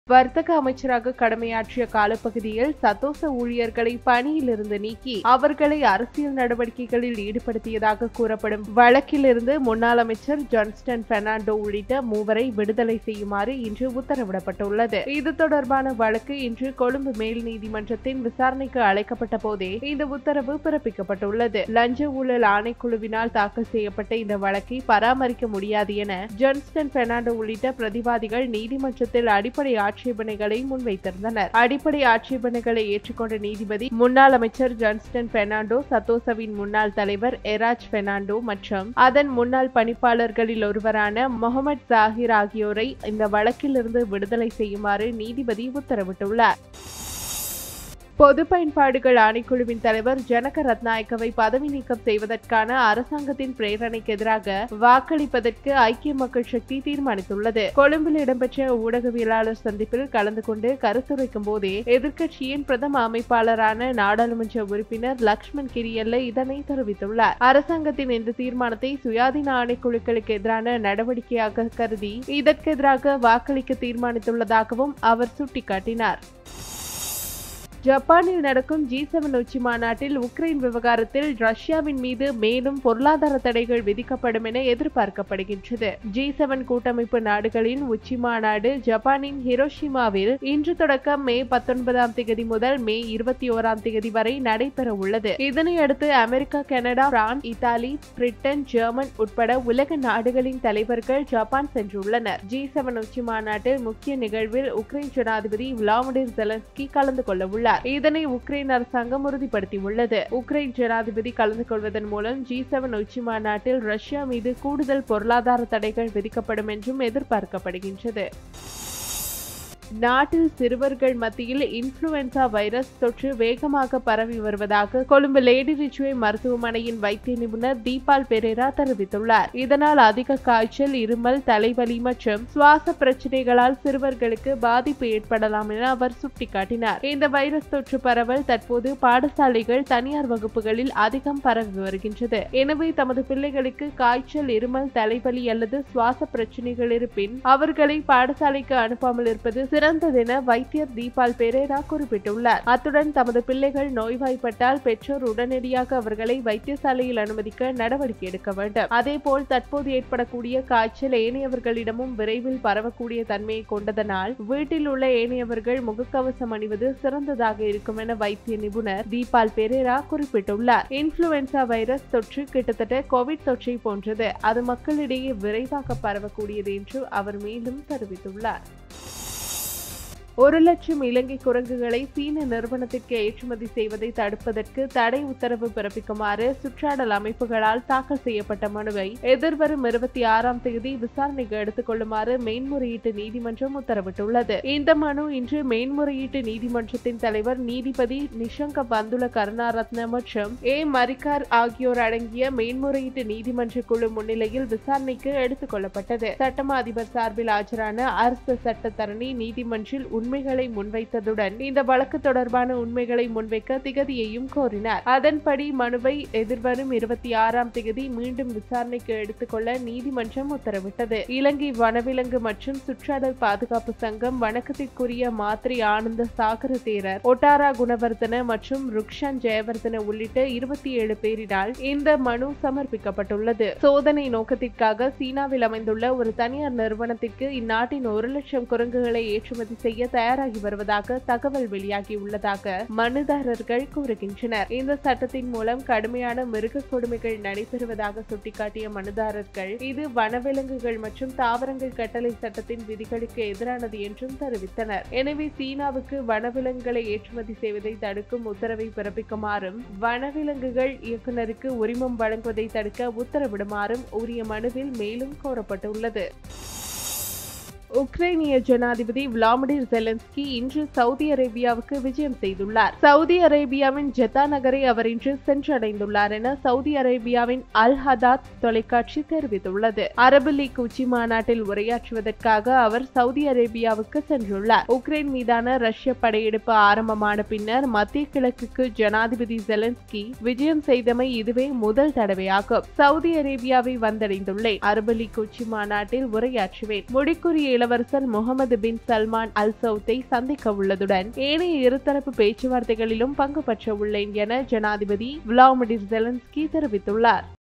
வர்த்தக அமைச்சராக கடமையாற்றிய காலப்பகுதியில் சத்தோச ஊழியர்களை பணியிலிருந்து நீக்கி அவர்களை அரசியல் நடவடிக்கைகளில் ஈடுபடுத்தியதாக கூறப்படும் வழக்கிலிருந்து முன்னாள் அமைச்சர் ஜான்ஸ்டன் பெர்னாண்டோ உள்ளிட்ட மூவரை விடுதலை செய்யுமாறு இன்று உத்தரவிடப்பட்டுள்ளது இது தொடர்பான வழக்கு இன்று கொழும்பு மேல் நீதிமன்றத்தின் விசாரணைக்கு அழைக்கப்பட்ட போதே இந்த உத்தரவு பிறப்பிக்கப்பட்டுள்ளது லஞ்ச ஊழல் ஆணைக்குழுவினால் தாக்கல் செய்யப்பட்ட இந்த வழக்கை பராமரிக்க முடியாது என ஜான்ஸ்டன் பெர்னாண்டோ உள்ளிட்ட பிரதிவாதிகள் நீதிமன்றத்தில் அடிப்படை ஆட்சேபனைகளை முன்வைத்திருந்தனர் அடிப்படை ஆட்சேபனைகளை ஏற்றுக்கொண்ட நீதிபதி முன்னாள் அமைச்சர் ஜான்ஸ்டன் பெர்னாண்டோ சத்தோசவின் முன்னாள் தலைவர் எராஜ் பெர்னாண்டோ மற்றும் அதன் முன்னாள் பணிப்பாளர்களில் ஒருவரான முகமது ஜாகிர் ஆகியோரை இந்த வழக்கிலிருந்து விடுதலை செய்யுமாறு நீதிபதி உத்தரவிட்டுள்ளார் பொது பயன்பாடுகள் ஆணைக்குழுவின் தலைவர் ஜனக ரத்நாயக்கவை பதவி நீக்கம் செய்வதற்கான அரசாங்கத்தின் பிரேரணைக்கு எதிராக வாக்களிப்பதற்கு ஐக்கிய மக்கள் சக்தி தீர்மானித்துள்ளது கொழும்பில் இடம்பெற்ற ஊடகவியலாளர் சந்திப்பில் கலந்து கொண்டு கருத்துரைக்கும் போதே எதிர்க்கட்சியின் பிரதம அமைப்பாளரான நாடாளுமன்ற உறுப்பினர் லக்ஷ்மண் கிரியல்ல இதனை தெரிவித்துள்ளார் அரசாங்கத்தின் இந்த தீர்மானத்தை சுயாதீன ஆணைக்குழுக்களுக்கு எதிரான நடவடிக்கையாக கருதி இதற்கு எதிராக வாக்களிக்க தீர்மானித்துள்ளதாகவும் அவர் சுட்டிக்காட்டினார் ஜப்பானில் நடக்கும் ஜி செவன் உச்சி மாநாட்டில் உக்ரைன் விவகாரத்தில் ரஷ்யாவின் மீது மேலும் பொருளாதார தடைகள் விதிக்கப்படும் என எதிர்பார்க்கப்படுகின்றது ஜி செவன் கூட்டமைப்பு நாடுகளின் உச்சி மாநாடு ஜப்பானின் ஹிரோஷிமாவில் இன்று தொடக்கம் மே பத்தொன்பதாம் தேதி முதல் மே இருபத்தி ஓராம் தேதி வரை நடைபெற உள்ளது இதனையடுத்து America Canada France Italy Britain German உட்பட உலக நாடுகளின் தலைவர்கள் ஜப்பான் சென்றுள்ளனர் ஜி செவன் உச்சி மாநாட்டில் முக்கிய நிகழ்வில் உக்ரைன் ஜனாதிபதி விளாடிமிர் ஜெலன்ஸ்கி கலந்து கொள்ள உள்ளார் இதனை உக்ரைன் அரசாங்கம் உறுதிப்படுத்தியுள்ளது உக்ரைன் ஜனாதிபதி கலந்து கொள்வதன் மூலம் ஜி செவன் உச்சி மாநாட்டில் ரஷ்யா மீது கூடுதல் பொருளாதார தடைகள் விதிக்கப்படும் என்றும் எதிர்பார்க்கப்படுகின்றது நாட்டில் சிறுவர்கள் மத்தியில் இன்ஃபுளுன்சா வைரஸ் தொற்று வேகமாக பரவி வருவதாக கொழும்பு லேடி ரிச்சுவே மருத்துவமனையின் வைத்திய நிபுணர் தீபால் பெரேரா தெரிவித்துள்ளார் இதனால் அதிக காய்ச்சல் இருமல் தலைவலி மற்றும் சுவாச பிரச்சனைகளால் சிறுவர்களுக்கு பாதிப்பு ஏற்படலாம் என அவர் சுட்டிக்காட்டினார் இந்த வைரஸ் தொற்று பரவல் தற்போது பாடசாலைகள் தனியார் வகுப்புகளில் அதிகம் பரவி வருகின்றது எனவே தமது பிள்ளைகளுக்கு காய்ச்சல் இருமல் தலைவலி அல்லது சுவாச பிரச்சனைகள் இருப்பின் அவர்களை பாடசாலைக்கு அனுப்பாமல் இருப்பது சிறந்ததென வைத்தியர் தீபால் பெரேரா குறிப்பிட்டுள்ளார் அத்துடன் தமது பிள்ளைகள் நோய்வாய்ப்பட்டால் பெற்றோர் உடனடியாக அவர்களை வைத்தியசாலையில் அனுமதிக்க நடவடிக்கை எடுக்க வேண்டும் அதேபோல் தற்போது ஏற்படக்கூடிய காய்ச்சல் ஏனையவர்களிடமும் விரைவில் பரவக்கூடிய தன்மையை கொண்டதனால் வீட்டில் உள்ள ஏனையவர்கள் முகக்கவசம் அணிவது சிறந்ததாக இருக்கும் என வைத்திய நிபுணர் தீபால் பெரேரா குறிப்பிட்டுள்ளார் இன்ஃபுளுன்சா வைரஸ் தொற்று கிட்டத்தட்ட கோவிட் தொற்றை போன்றது அது மக்களிடையே விரைவாக பரவக்கூடியது என்று அவர் மேலும் தெரிவித்துள்ளார் ஒரு லட்சம் இலங்கை குரங்குகளை சீன நிறுவனத்திற்கு ஏற்றுமதி செய்வதை தடுப்பதற்கு தடை உத்தரவு பிறப்பிக்குமாறு சுற்றாடல் அமைப்புகளால் தாக்கல் செய்யப்பட்ட மனுவை எதிர்வரும் இருபத்தி ஆறாம் தேதி விசாரணைக்கு எடுத்துக் கொள்ளுமாறு மேன்முறையீட்டு நீதிமன்றம் உத்தரவிட்டுள்ளது இந்த மனு இன்று மேன்முறையீட்டு நீதிமன்றத்தின் தலைவர் நீதிபதி நிஷங்க பந்துல கருணாரத்ன மற்றும் ஏ மரிக்கார் ஆகியோர் அடங்கிய மேன்முறையீட்டு நீதிமன்ற குழு முன்னிலையில் விசாரணைக்கு எடுத்துக் கொள்ளப்பட்டது சட்டமா அதிபர் சார்பில் ஆஜரான அரசு சட்டத்தரணி நீதிமன்றில் உண்மைகளை முன்வைத்ததுடன் இந்த வழக்கு தொடர்பான உண்மைகளை முன்வைக்க திகதியையும் கோரினார் அதன்படி மனுவை எதிர்வரும் இருபத்தி ஆறாம் தேதி மீண்டும் விசாரணைக்கு எடுத்துக்கொள்ள நீதிமன்றம் உத்தரவிட்டது இலங்கை வனவிலங்கு மற்றும் சுற்றாடல் பாதுகாப்பு சங்கம் வணக்கத்திற்குரிய மாத்திரை ஆனந்த சாகர தேரர் ஒட்டாரா குணவர்தன மற்றும் ருக்ஷான் ஜெயவர்தன உள்ளிட்ட இருபத்தி ஏழு பேரினால் இந்த மனு சமர்ப்பிக்கப்பட்டுள்ளது சோதனை நோக்கத்திற்காக சீனாவில் அமைந்துள்ள ஒரு தனியார் நிறுவனத்திற்கு இந்நாட்டின் ஒரு லட்சம் குரங்குகளை ஏற்றுமதி செய்ய தயாராகி வருவதாக தகவல் வெளியாகியுள்ளதாக மனுதாரர்கள் கூறுகின்றனர் இந்த சட்டத்தின் மூலம் கடுமையான மிருக கொடுமைகள் நடைபெறுவதாக சுட்டிக்காட்டிய மனுதாரர்கள் இது வனவிலங்குகள் மற்றும் தாவரங்கள் கட்டளை சட்டத்தின் விதிகளுக்கு எதிரானது என்றும் தெரிவித்தனர் எனவே சீனாவுக்கு வனவிலங்குகளை ஏற்றுமதி செய்வதை தடுக்கும் உத்தரவை பிறப்பிக்குமாறும் வனவிலங்குகள் இயக்குநருக்கு உரிமம் வழங்குவதை தடுக்க உத்தரவிடுமாறும் உரிய மனுவில் மேலும் கோரப்பட்டுள்ளது உக்ரைனிய ஜனாதிபதி விளாடிமிர் ஜெலன்ஸ்கி இன்று சவுதி அரேபியாவுக்கு விஜயம் செய்துள்ளார் சவுதி அரேபியாவின் ஜெத்தா நகரை அவர் இன்று சென்றடைந்துள்ளார் என சவுதி அரேபியாவின் அல் ஹதாத் தொலைக்காட்சி தெரிவித்துள்ளது அரபு லீக் உச்சி மாநாட்டில் உரையாற்றுவதற்காக அவர் சவுதி அரேபியாவுக்கு சென்றுள்ளார் உக்ரைன் மீதான ரஷ்ய படையெடுப்பு ஆரம்பமான பின்னர் மத்திய கிழக்குக்கு ஜனாதிபதி ஜெலன்ஸ்கி விஜயம் செய்தமை இதுவே முதல் தடவையாகும் சவுதி அரேபியாவை வந்தடைந்துள்ளேன் அரபு லீக் உச்சி மாநாட்டில் உரையாற்றுவேன் முடிக்குரிய இளவரசர் முகமது பின் சல்மான் அல் சவுத்தை சந்திக்க உள்ளதுடன் ஏனைய இருதரப்பு பேச்சுவார்த்தைகளிலும் பங்கு பற்ற உள்ளேன் என ஜனாதிபதி விளாடிமிர் ஜெலன்ஸ்கி தெரிவித்துள்ளார்